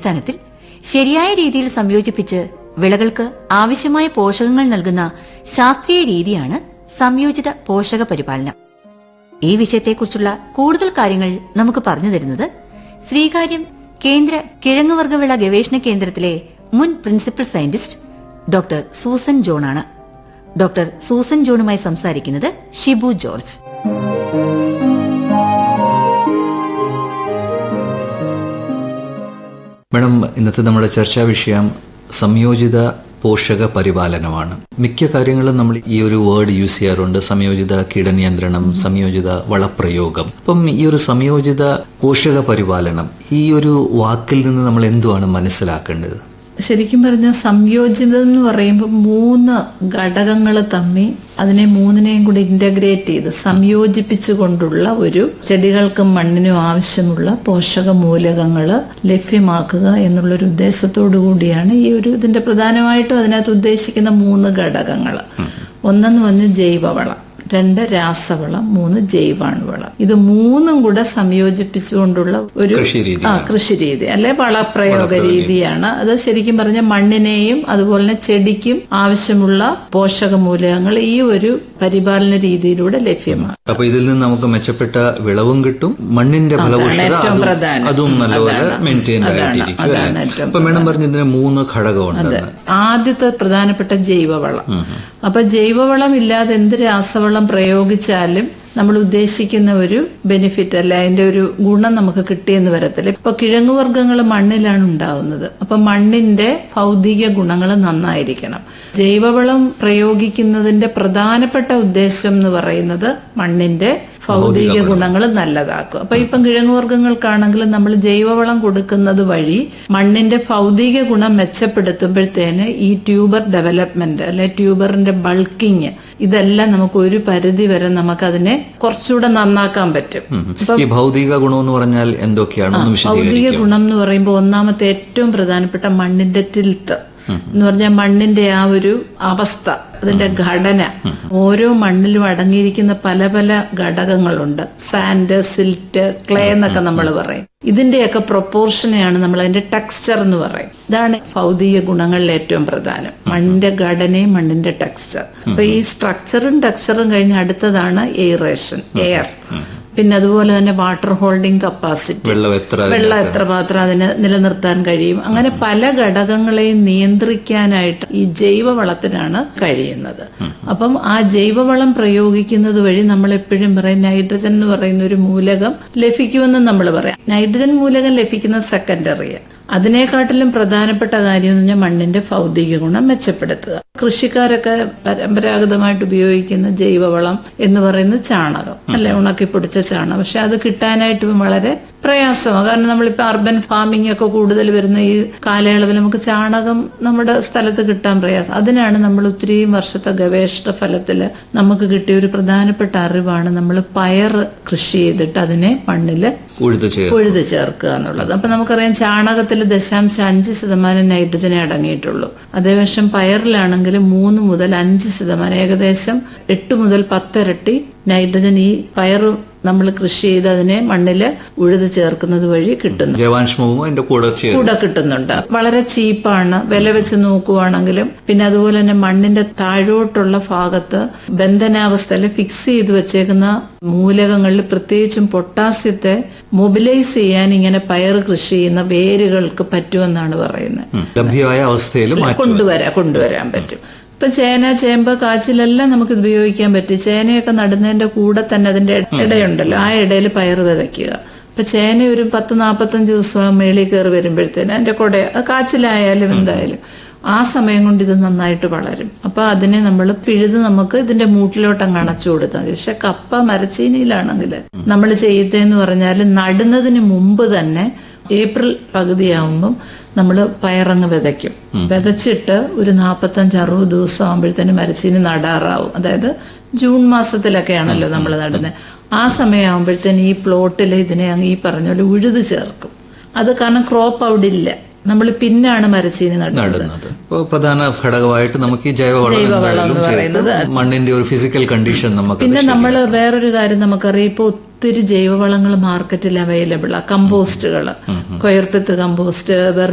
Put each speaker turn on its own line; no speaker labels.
അടിസ്ഥാനത്തിൽ ശരിയായ രീതിയിൽ സംയോജിപ്പിച്ച് വിളകൾക്ക് ആവശ്യമായ പോഷകങ്ങൾ നൽകുന്ന ശാസ്ത്രീയ രീതിയാണ് സംയോജിത പോഷക പരിപാലനം ഈ വിഷയത്തെക്കുറിച്ചുള്ള കൂടുതൽ കാര്യങ്ങൾ നമുക്ക് പറഞ്ഞു തരുന്നത് ശ്രീകാര്യം കേന്ദ്ര കിഴങ്ങുവർഗവിള ഗവേഷണ കേന്ദ്രത്തിലെ മുൻ പ്രിൻസിപ്പൽ സയന്റിസ്റ്റ് ഡോക്ടർ സൂസൻ ജോണാണ് ഡോക്ടർ സൂസൻ ജോണുമായി സംസാരിക്കുന്നത് ഷിബു ജോർജ്
മാഡം ഇന്നത്തെ നമ്മുടെ ചർച്ചാ വിഷയം സംയോജിത പോഷക പരിപാലനമാണ് മിക്ക കാര്യങ്ങളും നമ്മൾ ഈ ഒരു വേർഡ് യൂസ് ചെയ്യാറുണ്ട് സംയോജിത കീടനിയന്ത്രണം സംയോജിത വളപ്രയോഗം അപ്പം ഈ ഒരു സംയോജിത പോഷക പരിപാലനം ഈ ഒരു വാക്കിൽ നിന്ന് നമ്മൾ എന്തുവാണ് മനസ്സിലാക്കേണ്ടത്
ശരിക്കും പറഞ്ഞാൽ സംയോജിതം എന്ന് പറയുമ്പോൾ മൂന്ന് ഘടകങ്ങൾ തമ്മിൽ അതിനെ മൂന്നിനെയും കൂടി ഇന്റഗ്രേറ്റ് ചെയ്ത് സംയോജിപ്പിച്ചുകൊണ്ടുള്ള ഒരു ചെടികൾക്കും മണ്ണിനും ആവശ്യമുള്ള പോഷക മൂലകങ്ങൾ ലഭ്യമാക്കുക എന്നുള്ളൊരു ഉദ്ദേശത്തോടു കൂടിയാണ് ഈ ഒരു ഇതിന്റെ പ്രധാനമായിട്ടും അതിനകത്ത് ഉദ്ദേശിക്കുന്ന മൂന്ന് ഘടകങ്ങൾ ഒന്നെന്ന് പറഞ്ഞ് ജൈവവളം രണ്ട് രാസവളം മൂന്ന് ജൈവാണുവളം ഇത് മൂന്നും കൂടെ സംയോജിപ്പിച്ചുകൊണ്ടുള്ള ഒരു
കൃഷിരീതി
ആ കൃഷി രീതി അല്ലെ വളപ്രയോഗ രീതിയാണ് അത് ശരിക്കും പറഞ്ഞ മണ്ണിനെയും അതുപോലെ തന്നെ ചെടിക്കും ആവശ്യമുള്ള പോഷക മൂലകങ്ങൾ ഈ ഒരു പരിപാലന രീതിയിലൂടെ ലഭ്യമാണ്
അപ്പൊ ഇതിൽ നിന്ന് നമുക്ക് മെച്ചപ്പെട്ട വിളവും കിട്ടും മണ്ണിന്റെ ഫലപുഷ്ടത
ഏറ്റവും
അതും-
പ്രധാനം.
അതും നല്ലപോലെ
അതാണ്.
മെയിൻറ്റെയിൻ
അതാണ്.
ആയിട്ടിരിക്കും
അതാണ്
അല്ലേ?
ഏറ്റവും
അപ്പൊ മേഡം പറഞ്ഞ ഇതിന് മൂന്ന് ഘടകമുണ്ടെന്ന്
ആദ്യത്തെ പ്രധാനപ്പെട്ട ജൈവവളം അപ്പൊ ജൈവവളം ഇല്ലാതെ എന്ത് രാസവളം പ്രയോഗിച്ചാലും നമ്മൾ ഉദ്ദേശിക്കുന്ന ഒരു ബെനിഫിറ്റ് അല്ല അതിന്റെ ഒരു ഗുണം നമുക്ക് കിട്ടിയെന്ന് വരത്തില്ല ഇപ്പൊ കിഴങ്ങുവർഗ്ഗങ്ങൾ മണ്ണിലാണ് ഉണ്ടാവുന്നത് അപ്പൊ മണ്ണിന്റെ ഭൗതിക ഗുണങ്ങൾ നന്നായിരിക്കണം ജൈവവളം പ്രയോഗിക്കുന്നതിന്റെ പ്രധാനപ്പെട്ട ഉദ്ദേശം എന്ന് പറയുന്നത് മണ്ണിന്റെ ഭൗതിക ഗുണങ്ങൾ നല്ലതാക്കും അപ്പൊ ഇപ്പം കിഴങ്ങുവർഗ്ഗങ്ങൾക്കാണെങ്കിലും നമ്മൾ ജൈവവളം കൊടുക്കുന്നത് വഴി മണ്ണിന്റെ ഭൗതിക ഗുണം മെച്ചപ്പെടുത്തുമ്പോഴത്തേന് ഈ ട്യൂബർ ഡെവലപ്മെന്റ് അല്ലെ ട്യൂബറിന്റെ ബൾക്കിങ് ഇതെല്ലാം നമുക്ക് ഒരു പരിധി വരെ നമുക്ക് അതിനെ കുറച്ചുകൂടെ നന്നാക്കാൻ പറ്റും
ഉം. ഈ ഭൗതിക ഗുണം എന്ന് പറഞ്ഞാൽ എന്തൊക്കെയാണ് ഒന്ന്
ഭൗതിക
വിശദീകരിക്കും
ഗുണം എന്ന് പറയുമ്പോൾ ഒന്നാമത്തെ ഏറ്റവും പ്രധാനപ്പെട്ട മണ്ണിന്റെ ടിൽത്ത് എന്ന് പറഞ്ഞാൽ മണ്ണിന്റെ ആ ഒരു അവസ്ഥ അതിന്റെ ഘടന ഓരോ മണ്ണിലും അടങ്ങിയിരിക്കുന്ന പല പല ഘടകങ്ങളുണ്ട് സാൻഡ് സിൽറ്റ് ക്ലേ എന്നൊക്കെ നമ്മൾ പറയും ഇതിന്റെയൊക്കെ പ്രൊപ്പോർഷനെയാണ് നമ്മൾ അതിന്റെ ടെക്സ്ചർ എന്ന് പറയും ഇതാണ് ഭൗതിക ഗുണങ്ങളിൽ ഏറ്റവും പ്രധാനം മണ്ണിന്റെ ഘടനയും മണ്ണിന്റെ ടെക്സ്ചർ അപ്പൊ ഈ സ്ട്രക്ചറും ടെക്സ്ചറും കഴിഞ്ഞ് അടുത്തതാണ് എയറേഷൻ എയർ പിന്നെ അതുപോലെ തന്നെ വാട്ടർ ഹോൾഡിംഗ് കപ്പാസിറ്റി
വെള്ളം എത്ര
വെള്ളം എത്ര മാത്രം അതിന് നിലനിർത്താൻ കഴിയും അങ്ങനെ പല ഘടകങ്ങളെയും നിയന്ത്രിക്കാനായിട്ട് ഈ ജൈവവളത്തിനാണ് കഴിയുന്നത് അപ്പം ആ ജൈവവളം പ്രയോഗിക്കുന്നത് വഴി നമ്മൾ എപ്പോഴും പറയും നൈട്രജൻ എന്ന് പറയുന്ന ഒരു മൂലകം ലഭിക്കുമെന്ന് നമ്മൾ പറയാം നൈട്രജൻ മൂലകം ലഭിക്കുന്നത് സെക്കൻഡറിയാണ് അതിനെക്കാട്ടിലും പ്രധാനപ്പെട്ട കാര്യം എന്ന് പറഞ്ഞാൽ മണ്ണിന്റെ ഭൗതിക ഗുണം മെച്ചപ്പെടുത്തുക കൃഷിക്കാരൊക്കെ പരമ്പരാഗതമായിട്ട് ഉപയോഗിക്കുന്ന ജൈവവളം എന്ന് പറയുന്നത് ചാണകം അല്ലെ ഉണക്കി പൊടിച്ച ചാണകം പക്ഷെ അത് കിട്ടാനായിട്ട് ഇപ്പം വളരെ പ്രയാസമാണ് കാരണം നമ്മളിപ്പോ അർബൻ ഫാമിംഗ് ഒക്കെ കൂടുതൽ വരുന്ന ഈ കാലയളവിൽ നമുക്ക് ചാണകം നമ്മുടെ സ്ഥലത്ത് കിട്ടാൻ പ്രയാസം അതിനാണ് നമ്മൾ ഒത്തിരിയും വർഷത്തെ ഗവേഷണ ഫലത്തില് നമുക്ക് കിട്ടിയ ഒരു പ്രധാനപ്പെട്ട അറിവാണ് നമ്മൾ പയർ കൃഷി ചെയ്തിട്ട് അതിനെ മണ്ണില്
ഉഴുത് ചേർ
ഉഴുത് ചേർക്കുക എന്നുള്ളത് അപ്പൊ നമുക്കറിയാം ചാണകത്തിൽ ദശാംശം അഞ്ച് ശതമാനം നൈട്രജനെ അടങ്ങിയിട്ടുള്ളൂ അതേപക്ഷം പയറിലാണെങ്കിൽ മൂന്ന് മുതൽ അഞ്ച് ശതമാനം ഏകദേശം എട്ട് മുതൽ പത്തിരട്ടി നൈട്രജൻ ഈ പയർ നമ്മൾ കൃഷി ചെയ്ത് അതിനെ മണ്ണില് ഉഴുത് ചേർക്കുന്നത് വഴി കിട്ടുന്നു
ജൈവാംശവും അതിന്റെ കൂടെ ചേർ
കൂടെ കിട്ടുന്നുണ്ട് വളരെ ചീപ്പാണ് വില വെച്ച് നോക്കുവാണെങ്കിലും പിന്നെ അതുപോലെ തന്നെ മണ്ണിന്റെ താഴോട്ടുള്ള ഭാഗത്ത് ബന്ധനാവസ്ഥയിൽ ഫിക്സ് ചെയ്ത് വെച്ചേക്കുന്ന മൂലകങ്ങളിൽ പ്രത്യേകിച്ചും പൊട്ടാസ്യത്തെ മൊബിലൈസ് ചെയ്യാൻ ഇങ്ങനെ പയർ കൃഷി ചെയ്യുന്ന വേരുകൾക്ക് പറ്റുമെന്നാണ് പറയുന്നത്
ഉം. ലഭ്യമായ അവസ്ഥയിൽ മാറ്റി
കൊണ്ടുവരാൻ കൊണ്ടുവരാൻ പറ്റും ഇപ്പൊ ചേന ചേമ്പ് കാച്ചിലെല്ലാം നമുക്ക് ഇത് ഉപയോഗിക്കാൻ പറ്റും ചേനയൊക്കെ നടുന്നതിന്റെ കൂടെ തന്നെ അതിന്റെ ഇടയുണ്ടല്ലോ ആ ഇടയിൽ പയർ വിതയ്ക്കുക ഇപ്പൊ ചേന ഒരു പത്ത് നാപ്പത്തഞ്ച് ദിവസം മേളിൽ കയറി വരുമ്പോഴത്തേന് അതിന്റെ കുട അത് കാച്ചിലായാലും എന്തായാലും ആ സമയം കൊണ്ട് ഇത് നന്നായിട്ട് വളരും അപ്പൊ അതിനെ നമ്മൾ പിഴുത് നമുക്ക് ഇതിന്റെ മൂട്ടിലോട്ട് അങ്ങ് അണച്ചു കൊടുത്താൽ മതി പക്ഷെ കപ്പ മരച്ചീനിയിലാണെങ്കിൽ നമ്മൾ ചെയ്തതെന്ന് പറഞ്ഞാൽ നടുന്നതിന് മുമ്പ് തന്നെ ഏപ്രിൽ പകുതിയാവുമ്പം നമ്മൾ പയറങ്ങ് വിതയ്ക്കും വിതച്ചിട്ട് ഒരു നാൽപ്പത്തഞ്ച് അറുപത് ദിവസം ആകുമ്പോഴത്തേന് മരച്ചീനി നടാറാവും അതായത് ജൂൺ മാസത്തിലൊക്കെയാണല്ലോ നമ്മൾ നടുന്നത് ആ സമയമാകുമ്പോഴത്തേന് ഈ പ്ലോട്ടിൽ ഇതിനെ അങ്ങ് ഈ പറഞ്ഞ പോലെ ഉഴുത് ചേർക്കും അത് കാരണം ക്രോപ്പ് അവിടെ ഇല്ല നമ്മൾ പിന്നാണ് മരച്ചീനി നടുന്നത്
നടുന്നത് അപ്പോൾ പ്രധാന ഘടകമായിട്ട് നമുക്ക് ഈ ജൈവവളം എന്തായാലും ചേർത്ത് മണ്ണിന്റെ ഒരു ഫിസിക്കൽ കണ്ടീഷൻ നമുക്ക്
പിന്നെ നമ്മൾ വേറൊരു കാര്യം നമുക്കറിയാം ഇപ്പൊ ഒത്തിരി ജൈവവളങ്ങൾ മാർക്കറ്റിൽ അവൈലബിൾ ആ കമ്പോസ്റ്റുകൾ കൊയർപ്പിത്ത് കമ്പോസ്റ്റ്